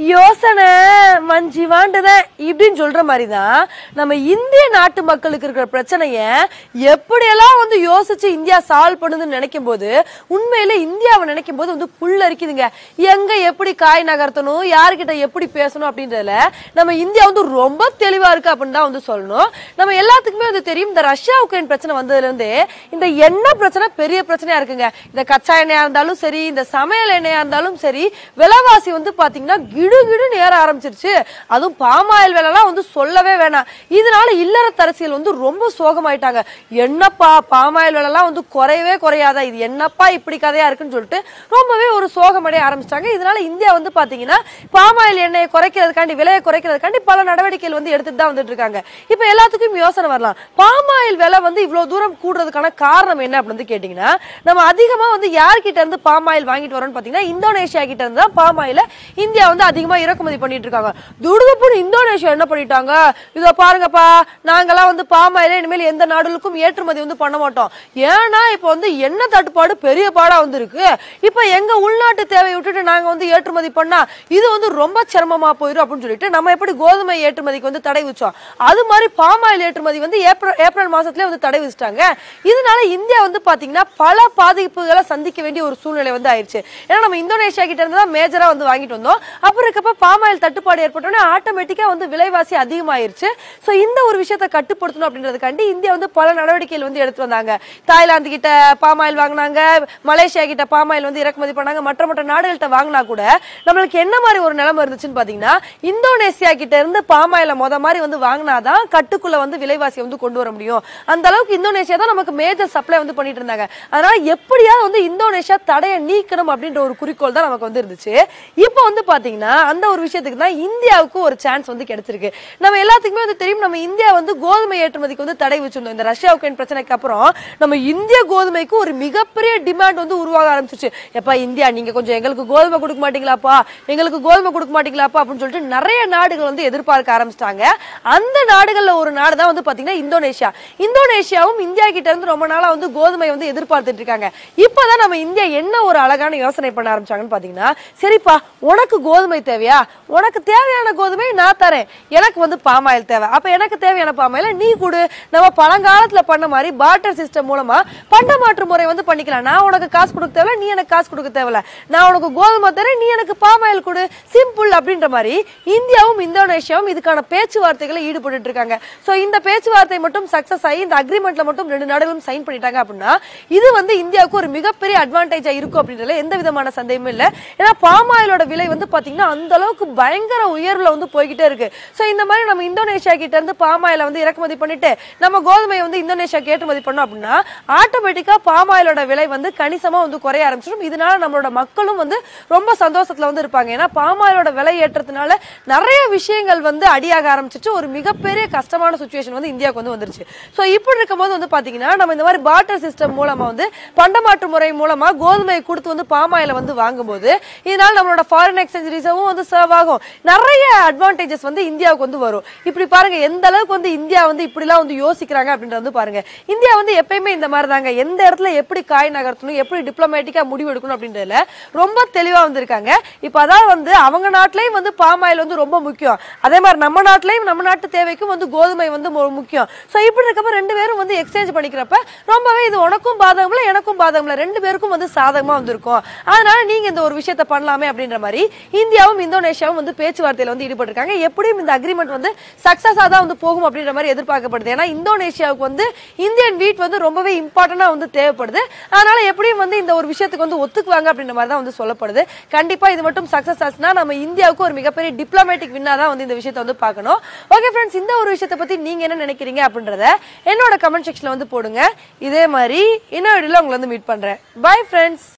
யோசனை மஞ்சி வாண்டுதான் இப்படின்னு சொல்ற மாதிரிதான் நம்ம இந்திய நாட்டு மக்களுக்கு இருக்கிற பிரச்சனைய எப்படியெல்லாம் வந்து யோசிச்சு இந்தியா சால்வ் பண்ணுதுன்னு நினைக்கும் போது உண்மையில இந்தியாவை நினைக்கும் போது வந்து புல்லரிக்குதுங்க எங்க எப்படி காய் நகர்த்தணும் யார்கிட்ட எப்படி பேசணும் அப்படின்றதுல நம்ம இந்தியா வந்து ரொம்ப தெளிவா இருக்கு அப்படின்னு தான் வந்து சொல்லணும் நம்ம எல்லாத்துக்குமே வந்து தெரியும் இந்த ரஷ்யா உக்ரைன் பிரச்சனை வந்ததுல இருந்து இந்த எண்ணெய் பிரச்சனை பெரிய பிரச்சனையா இருக்குங்க இந்த கச்சா எண்ணெயா இருந்தாலும் சரி இந்த சமையல் எண்ணெயா இருந்தாலும் சரி விலைவாசி வந்து பாத்தீங்கன்னா கிடு கிடுன்னு ஏற ஆரம்பிச்சிருச்சு அதுவும் பாமாயில் விலைலாம் வந்து சொல்லவே வேணாம் இதனால இல்லறத்தரசியல் வந்து ரொம்ப சோகமாயிட்டாங்க என்னப்பா பாமாயில் விலைலாம் வந்து குறையவே குறையாதா இது என்னப்பா இப்படி கதையா இருக்குன்னு சொல்லிட்டு ரொம்பவே ஒரு சோகமடைய ஆரம்பிச்சிட்டாங்க இதனால இந்தியா வந்து பாத்தீங்கன்னா பாமாயில் எண்ணெயை குறைக்கிறதுக்காண்டி விலையை குறைக்கிறதுக்காண்டி பல நடவடிக்கைகள் வந்து எடுத்துட்டு தான் வந்துட்டு இருக்காங்க இப்ப எல்லாத்துக்கும் யோசனை வரலாம் பாமாயில் விலை வந்து இவ்வளவு தூரம் கூடுறதுக்கான காரணம் என்ன அப்படின்னு வந்து கேட்டீங்கன்னா நம்ம அதிகமா வந்து யார்கிட்ட இருந்து பாமாயில் வாங்கிட்டு வரோம்னு பாத்தீங்கன்னா இந்தோனேஷியா கிட்ட இருந்து தான் பாமாயில இந்தியா வந்து அதிகமா இறக்குமதி பண்ணிட்டு இருக்காங்க துடுதுப்புன்னு இந்தோனேஷியா என்ன பண்ணிட்டாங்க இதோ பாருங்கப்பா நாங்கெல்லாம் வந்து பாமாயில இனிமேல் எந்த நாடுகளுக்கும் ஏற்றுமதி வந்து பண்ண மாட்டோம் ஏன்னா இப்ப வந்து எண்ணெய் தட்டுப்பாடு பெரிய பாடா வந்து இருக்கு இப்ப எங்க உள்நாட்டு தேவையை விட்டுட்டு நாங்க வந்து ஏற்றுமதி பண்ணா இது வந்து ரொம்ப சிரமமா போயிடும் அப்படின்னு சொல்லிட்டு நம்ம எப்படி கோதுமை ஏற்றுமதிக்கு வந்து தடை வச்சோம் அது மாதிரி பாமாயில் ஏற்றுமதி வந்து ஏப்ரல் ஏப்ரல் மாசத்துல வந்து தடை வச்சுட்டாங்க இதனால இந்தியா வந்து பாத்தீங்கன்னா பல பாதிப்புகளை சந்திக்க வேண்டிய ஒரு சூழ்நிலை வந்து ஆயிடுச்சு ஏன்னா நம்ம இந்தோனேஷியா கிட்ட இருந்து தான் மேஜரா வந்து வாங்கிட்டு வந்தோம் அப்புறம் இருக்கப்ப பாமாயில் தட்டுப்பாடு ஏற்பட்டோடனே ஆட்டோமேட்டிக்கா வந்து விலைவாசி அதிகமாயிருச்சு சோ இந்த ஒரு விஷயத்தை கட்டுப்படுத்தணும் அப்படின்றதுக்காண்டி இந்தியா வந்து பல நடவடிக்கைகள் வந்து எடுத்து வந்தாங்க தாய்லாந்து கிட்ட பாமாயில் வாங்கினாங்க மலேசியா கிட்ட பாமாயில் வந்து இறக்குமதி பண்ணாங்க மற்ற மற்ற நாடுகள்கிட்ட வாங்கினா கூட நம்மளுக்கு என்ன மாதிரி ஒரு நிலைமை இருந்துச்சுன்னு பாத்தீங்கன்னா இந்தோனேசியா கிட்ட இருந்து பாமாயில முத மாதிரி வந்து வாங்கினாதான் கட்டுக்குள்ள வந்து விலைவாசி வந்து கொண்டு வர முடியும் அந்த அளவுக்கு இந்தோனேஷியா தான் நமக்கு மேஜர் சப்ளை வந்து பண்ணிட்டு இருந்தாங்க அதனால எப்படியாவது வந்து இந்தோனேஷியா தடையை நீக்கணும் அப்படின்ற ஒரு குறிக்கோள் தான் நமக்கு வந்து இருந்துச்சு இப்போ வந்து பாத்தீங்கன்னா அந்த ஒரு விஷயத்துக்கு தான் இந்தியாவுக்கு ஒரு சான்ஸ் வந்து கிடைச்சிருக்கு நம்ம எல்லாத்துக்குமே வந்து தெரியும் நம்ம இந்தியா வந்து கோதுமை ஏற்றுமதிக்கு வந்து தடை வச்சிருந்தோம் இந்த ரஷ்யா உக்ரைன் பிரச்சனைக்கு அப்புறம் நம்ம இந்திய கோதுமைக்கு ஒரு மிகப்பெரிய டிமாண்ட் வந்து உருவாக ஆரம்பிச்சிச்சு எப்பா இந்தியா நீங்க கொஞ்சம் எங்களுக்கு கோதுமை கொடுக்க மாட்டீங்களாப்பா எங்களுக்கு கோதுமை கொடுக்க மாட்டீங்களாப்பா அப்படின்னு சொல்லிட்டு நிறைய நாடுகள் வந்து எதிர்பார்க்க ஆரம்பிச்சிட்டாங்க அந்த நாடுகள்ல ஒரு நாடு தான் வந்து பாத்தீங்கன்னா இந்தோனேஷியா இந்தோனேஷியாவும் இந்தியா கிட்ட இருந்து ரொம்ப நாளா வந்து கோதுமை வந்து எதிர்பார்த்துட்டு இருக்காங்க இப்பதான் நம்ம இந்தியா என்ன ஒரு அழகான யோசனை பண்ண ஆரம்பிச்சாங்கன்னு பாத்தீங்கன்னா சரிப்பா உனக்கு கோதுமை தேவையா உனக்கு தேவையான கோதுமை நான் தரேன் எனக்கு வந்து பாமாயில் தேவை அப்ப எனக்கு தேவையான பாமாயில நீ கொடு நம்ம பழங்காலத்துல பண்ண மாதிரி பார்ட்டர் சிஸ்டம் மூலமா பண்ட மாற்று முறை வந்து பண்ணிக்கலாம் நான் உனக்கு காசு கொடுக்க தேவையில்ல நீ எனக்கு காசு கொடுக்க தேவையில்ல நான் உனக்கு கோதுமை தரேன் நீ எனக்கு பாமாயில் கொடு சிம்பிள் அப்படின்ற மாதிரி இந்தியாவும் இந்தோனேஷியாவும் இதுக்கான பேச்சுவார்த்தைகளை ஈடுபட்டு இருக்காங்க சோ இந்த பேச்சுவார்த்தை மட்டும் சக்சஸ் ஆகி இந்த அக்ரிமெண்ட்ல மட்டும் ரெண்டு நாடுகளும் சைன் பண்ணிட்டாங்க அப்படின்னா இது வந்து இந்தியாவுக்கு ஒரு மிகப்பெரிய அட்வான்டேஜா இருக்கும் அப்படின்றதுல எந்த விதமான சந்தேகமும் இல்ல ஏன்னா பாமாயிலோட விலை வந்து பாத்தீங்கன்னா அந்த அளவுக்கு பயங்கர உயர்வுல வந்து போய்கிட்டே இருக்கு சோ இந்த மாதிரி நம்ம இந்தோனேஷியா கிட்ட இருந்து பாமாயில வந்து இறக்குமதி பண்ணிட்டு நம்ம கோதுமையை வந்து இந்தோனேஷியாக்கு ஏற்றுமதி பண்ணோம் அப்படின்னா ஆட்டோமேட்டிக்கா பாமாயிலோட விலை வந்து கணிசமா வந்து குறைய ஆரம்பிச்சிடும் இதனால நம்மளோட மக்களும் வந்து ரொம்ப சந்தோஷத்துல வந்து இருப்பாங்க ஏன்னா பாமாயிலோட விலை ஏற்றத்தினால நிறைய விஷயங்கள் வந்து அடியாக ஆரம்பிச்சிட்டு ஒரு மிகப்பெரிய கஷ்டமான சுச்சுவேஷன் வந்து இந்தியாவுக்கு வந்து வந்துருச்சு சோ இப்படி இருக்கும்போது வந்து பாத்தீங்கன்னா நம்ம இந்த மாதிரி பார்ட்டர் சிஸ்டம் மூலமா வந்து பண்டமாற்று முறை மூலமா கோதுமையை கொடுத்து வந்து பாமாயில வந்து வாங்கும்போது இதனால நம்மளோட ஃபாரின் எக்ஸ்சேஞ்ச் ரிசர்வும் வந்து சர்வ் ஆகும் நிறைய அட்வான்டேஜஸ் வந்து இந்தியாவுக்கு வந்து வரும் இப்படி பாருங்க எந்த அளவுக்கு வந்து இந்தியா வந்து இப்படிலாம் வந்து யோசிக்கிறாங்க அப்படின்றது வந்து பாருங்க இந்தியா வந்து எப்பயுமே இந்த மாதிரி தாங்க எந்த இடத்துல எப்படி காய் நகர்த்தணும் எப்படி டிப்ளமேட்டிக்கா முடிவு எடுக்கணும் அப்படின்றதுல ரொம்ப தெளிவா வந்திருக்காங்க இப்ப அதாவது வந்து அவங்க நாட்டிலையும் வந்து பாமாயில் வந்து ரொம்ப முக்கியம் அதே மாதிரி நம்ம நாட்டிலையும் நம்ம நாட்டு தேவைக்கும் வந்து கோதுமை வந்து மு- முக்கியம் சோ இப்படி இருக்கப்ப ரெண்டு பேரும் வந்து எக்ஸ்சேஞ்ச் பண்ணிக்கிறப்ப ரொம்பவே இது உனக்கும் பாதகம் இல்ல எனக்கும் பாதகம் இல்ல ரெண்டு பேருக்கும் வந்து சாதகமா வந்திருக்கும் அதனால நீங்க இந்த ஒரு விஷயத்த பண்ணலாமே அப்படின்ற மாதிரி இந்தியாவும் இந்தோனேஷியாவும் வந்து பேச்சுவார்த்தையில வந்து ஈடுபட்டிருக்காங்க எப்படியும் இந்த அக்ரிமெண்ட் வந்து சக்சஸா தான் வந்து போகும் அப்படின்ற மாதிரி எதிர்பார்க்கப்படுது ஏன்னா இந்தோனேஷியாவுக்கு வந்து இந்தியன் வீட் வந்து ரொம்பவே இம்பார்ட்டண்டா வந்து தேவைப்படுது அதனால எப்படியும் வந்து இந்த ஒரு விஷயத்துக்கு வந்து ஒத்துக்குவாங்க அப்படின்ற மாதிரி தான் வந்து சொல்லப்படுது கண்டிப்பா இது மட்டும் சக்சஸ் ஆச்சுன்னா நம்ம இந்தியாவுக்கு ஒரு மிகப்பெரிய டிப்ளமேட்டிக் வின்னா தான் வந்து இந்த விஷயத்தை வந்து பார்க்கணும் ஓகே ஃப்ரெண்ட்ஸ் இந்த ஒரு விஷயத்தை பத்தி நீங்க என்ன நினைக்கிறீங்க அப்படின்றத என்னோட கமெண்ட் செக்ஷன்ல வந்து போடுங்க இதே மாதிரி இன்னொரு வீடியோல உங்களை வந்து மீட் பண்றேன் பை ஃப்ரெண்ட்ஸ்